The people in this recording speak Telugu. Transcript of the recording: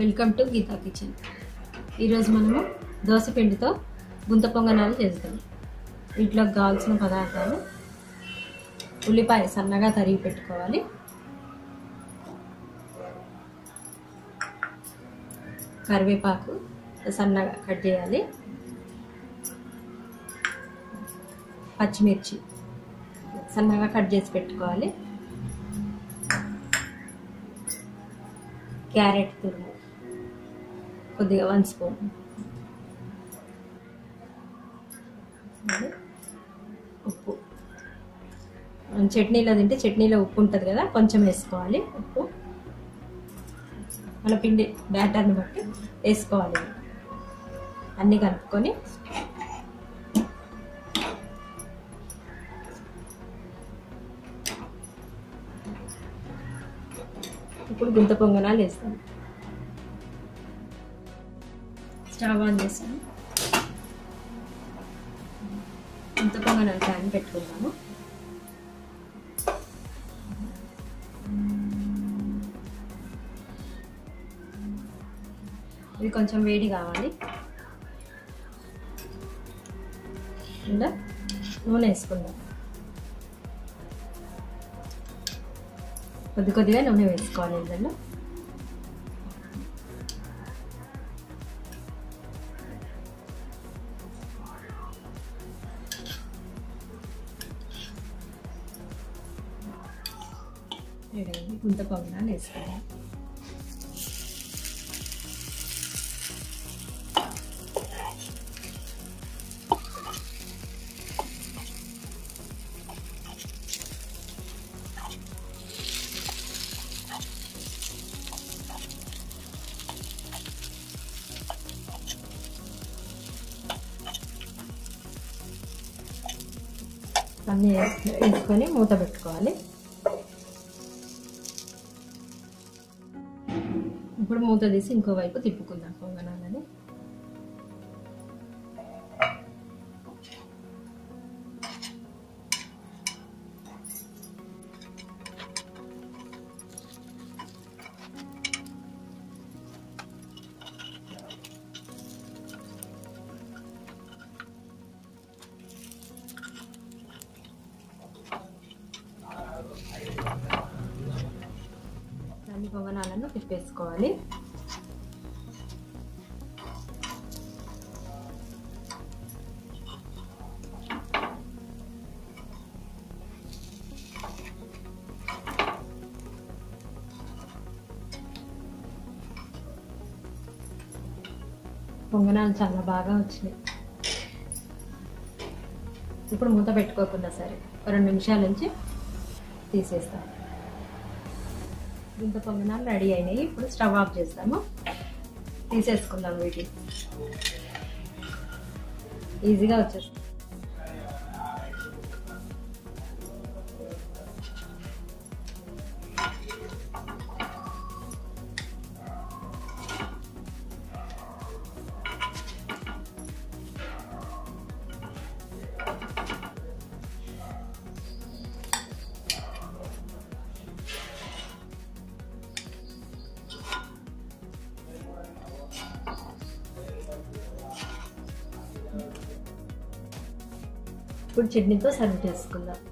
వెల్కమ్ టు గీతా కిచెన్ ఈరోజు మనము దోశ పిండితో గుంత పొంగనాలు చేస్తాం ఇంట్లోకి కావాల్సిన పదార్థాలు ఉల్లిపాయ సన్నగా తరిగి పెట్టుకోవాలి కరివేపాకు సన్నగా కట్ చేయాలి పచ్చిమిర్చి సన్నగా కట్ చేసి పెట్టుకోవాలి క్యారెట్ తురుము కొద్దిగా వన్ స్పూన్ ఉప్పు మనం చట్నీలో తింటే చట్నీలో ఉప్పు ఉంటుంది కదా కొంచెం వేసుకోవాలి ఉప్పు మన పిండి బ్యాటర్ని బట్టి వేసుకోవాలి అన్నీ కలుపుకొని ఇప్పుడు గుంత పొంగనాలు వేస్తాను స్టవ్ ఆన్ చేస్తాను గుంత పొంగనాలు ప్యాన్ పెట్టుకుంటాము ఇది కొంచెం వేడి కావాలి ఇలా నూనె వేసుకుందాం కొద్ది కొద్దిగా నూనె వేసుకోవాలి ఇందులో వేడైంది గుంత పొంగనాలు వేసుకోవాలి అన్నీ వేసుకొని మూత పెట్టుకోవాలి ఇప్పుడు మూత తీసి ఇంకో వైపు తిప్పుకుందాం పొంగనాలని అన్ని పొంగనాలను తిప్పేసుకోవాలి పొంగనాలు చాలా బాగా వచ్చినాయి ఇప్పుడు మూత పెట్టుకోకుండా సరే రెండు నిమిషాల నుంచి తీసేస్తాను ఇంత పొంగనాలు రెడీ అయినాయి ఇప్పుడు స్టవ్ ఆఫ్ చేస్తాము తీసేసుకుందాం వీటిని ఈజీగా వచ్చేస్తుంది ఇప్పుడు చట్నీతో సర్వ్ చేసుకుందాం